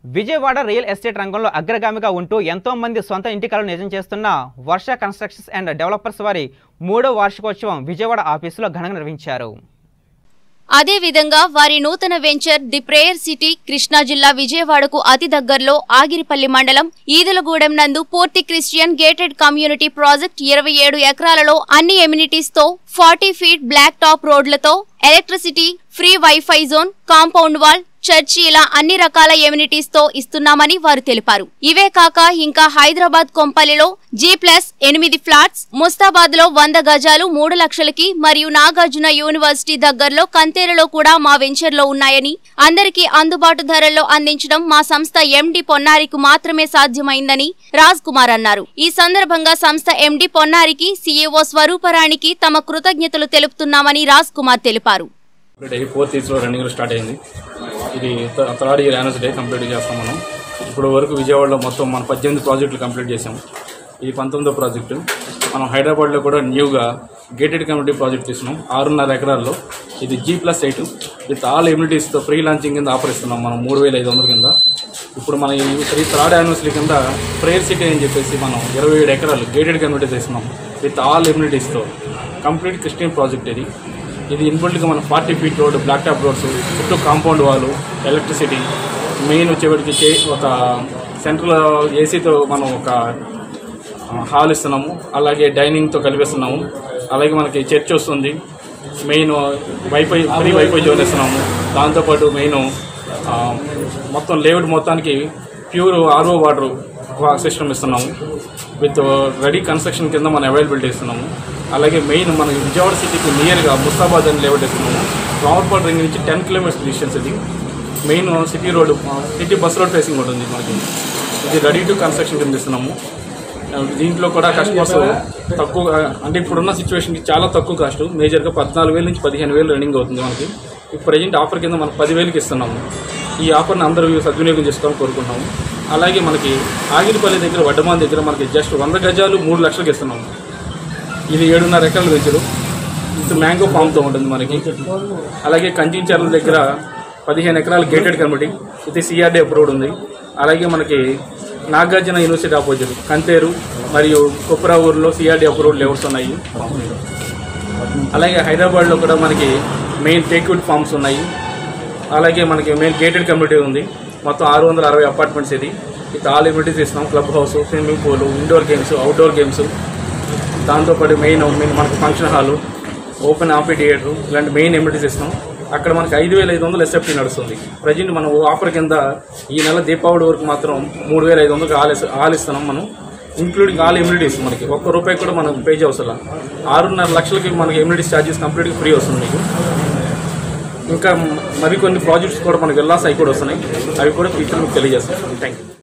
Vijayawada real estate రంగంలో అగ్రగామిగా ఉంటూ ఎంతో మంది సొంత ఇంటి కలను నిజం చేస్తున్న వర్ష కన్స్ట్రక్షన్స్ అండ్ డెవలపర్స్ వారి మూడో వార్షికోత్సవం విజయవాడ ఆఫీసులో ఘనంగా నిర్వహించారు అదేవిధంగా వారి నూతన venture the prayer city Krishna జిల్లా విజయవాడకు అతి దగ్గరలో ఆగిరిపల్లి మండలం ఈదులగూడెం నందు పూర్తి క్రిస్టియన్ గేటెడ్ కమ్యూనిటీ ప్రాజెక్ట్ ఇరవై ఏడు ఎకరాలలో అన్ని ఎమ్యూనిటీస్ తో ఫార్టీ ఫీట్ బ్లాక్ టాప్ రోడ్లతో electricity free wifi zone compound wall church ఇలా అన్ని రకాల ఎమ్యూనిటీస్ తో ఇస్తున్నామని వారు తెలిపారు ఇవే కాక ఇంకా హైదరాబాద్ కొంపల్లిలో జీ ప్లస్ ఎనిమిది ఫ్లాట్స్ ముస్తాబాద్ లో వంద గజాలు మూడు లక్షలకి మరియు నాగార్జున యూనివర్సిటీ దగ్గరలో కంతేరులో కూడా మా వెంచర్ లో ఉన్నాయని అందరికీ అందుబాటు ధరల్లో అందించడం మా సంస్థ ఎండి పొన్నారికి మాత్రమే సాధ్యమైందని రాజ్ కుమార్ అన్నారు ఈ సందర్భంగా సంస్థ ఎండి పొన్నారికి సీఈఓ స్వరూపరాణికి తమ కృతజ్ఞతలు తెలుపుతున్నామని రాజ్ కుమార్ తెలిపారు కంప్లీట్ అయ్యి ఫోర్త్ ఇయర్స్లో రన్నింగ్లో స్టార్ట్ అయింది ఇది థ- థర్డ్ ఇయర్ యానివర్సరీ కంప్లీట్ చేస్తాం మనం ఇప్పుడు వరకు విజయవాడలో మొత్తం మనం పద్దెనిమిది ప్రాజెక్టులు కంప్లీట్ చేసాం ఇది పంతొమ్మిదో ప్రాజెక్టు మనం హైదరాబాద్లో కూడా న్యూగా గేటెడ్ కమ్యూనిటీ ప్రాజెక్ట్ తీసుకున్నాం ఆరున్నర ఎకరాల్లో ఇది G plus eight with all ఎమ్యూనిటీస్తో ఫ్రీ లాంచింగ్ కింద ఆఫర్ ఇస్తున్నాం మనం మూడు వేల ఐదు వందల కింద ఇప్పుడు మన ఈ త్రీ థర్డ్ యానివర్సరీ కింద ప్రేయర్ సిటీ అని చెప్పేసి మనం ఇరవై ఏడు ఎకరాలు గేటెడ్ కమ్యూనిటీ తీసుకున్నాం విత్ ఆల్ ఎమ్యూనిటీస్తో కంప్లీట్ క్రిస్టియన్ ప్రాజెక్ట్ ఇది ఇది ఇన్బుల్ట్గా మన forty feet road black top roads చుట్టూ కాంపౌండ్ వాళ్ళు ఎలక్ట్రిసిటీ మెయిన్ వచ్చేవాడికి చే- ఒక సెంట్రల్ ఏసీతో మనం ఒక హాల్ ఇస్తున్నాము అలాగే డైనింగ్తో కలిపిస్తున్నాము అలాగే మనకి చర్చ్ వస్తుంది main wifi free wifi zone ఇస్తున్నాము దాంతోపాటు మెయిన్ మొత్తం లేఅవుట్ మొత్తానికి ప్యూర్ ఆర్ఓ వాటర్ సిస్టమ్ ఇస్తున్నాము విత్ రెడీ కన్స్ట్రక్షన్ కింద మనం అవైలబిలిటీ ఇస్తున్నాము అలాగే మెయిన్ మన విజయవాడ సిటీకి నియర్గా ముస్తాబాద్ అని లేఅవుట్ ఇస్తున్నాము రావర్పాడ్ రింగ్ నుంచి టెన్ కిలోమీటర్స్ డిస్టెన్స్ ఇది main city road city bus road facing ఉంటుంది మనకి ఇది రెడీ టు కన్స్ట్రక్షన్ కింద ఇస్తున్నాము దీంట్లో కూడా కస్టమర్స్ తక్కువ అంటే ఇప్పుడున్న సిచ్యువేషన్కి చాలా తక్కువ కాస్ట్ మేజర్గా పద్నాలుగు వేల నుంచి పదిహేను వేలు రన్నింగ్ అవుతుంది మనకి ఇప్పుడు ప్రజెంట్ ఆఫర్ కింద మనం పదివేలకి ఇస్తున్నాము ఈ ఆఫర్ని అందరూ సద్వినియోగం చేసుకోవాలని కోరుకుంటున్నాము అలాగే మనకి ఆగిరిపల్లి దగ్గర వడ్డమాన్ దగ్గర మనకి జస్ట్ వంద గజాలు మూడు లక్షలకి ఇస్తున్నాము ఇది ఏడున్నర ఎకరాలు వెంచరు విత్ మ్యాంగో ఫామ్తో ఉంటుంది మనకి అలాగే కంచించర్ల దగ్గర పదిహేను ఎకరాల గేటెడ్ కమిటీ ఇది సిఆర్డీ అప్రూవ్డ్ ఉంది అలాగే మనకి నాగార్జున యూనివర్సిటీ ఆపోజిట్ కంతేరు మరియు కుప్రావూరులో సిఆర్డీ అప్రూవ్డ్ లెవెల్స్ ఉన్నాయి అలాగే హైదరాబాద్లో కూడా మనకి మెయిన్ టేక్వుడ్ ఫార్మ్స్ ఉన్నాయి అలాగే మనకి మెయిన్ గేటెడ్ కమ్యూనిటీ ఉంది మొత్తం ఆరు వందల అరవై అపార్ట్మెంట్స్ ఇది విత్ ఆల్ ఎమ్యూనిటీస్ ఇస్తున్నాం club house swimming pool indoor games outdoor games దాంతోపాటు మెయిన్ మెయిన్ మనకు ఫంక్షన్ హాలు ఓపెన్ ఆఫీ థియేటర్ ఇలాంటి మెయిన్ ఎమ్యూనిటీస్ ఇస్తాం అక్కడ మనకి ఐదు వేల ఐదు వందలు ఎస్ఎఫ్టీ నడుస్తుంది ప్రజెంట్ మనం ఆఫర్ కింద ఈ నెల దీపావళి వరకు మాత్రం మూడు వేల ఐదు వందలకు ఆల్ ఇస్- ఆల్ ఇస్తున్నాం మనం ఇంక్లూడింగ్ ఆల్ ఎమ్యూనిటీస్ మనకి ఒక్క రూపాయి కూడా మనం పే చేయవసరం ఆరున్నర లక్షలకి మనకి ఎమ్యూనిటీస్ ఛార్జెస్ కంప్లీట్గా ఫ్రీ వస్తుంది మీకు ఇంకా మరికొన్ని ప్రాజెక్ట్స్ కూడా మనకి వెళ్ళాల్సి అవి కూడా వస్తున్నాయి అవి కూడా ఫ్యూచర్ మీకు తెలియజేస్తాం థ్యాంక్ యూ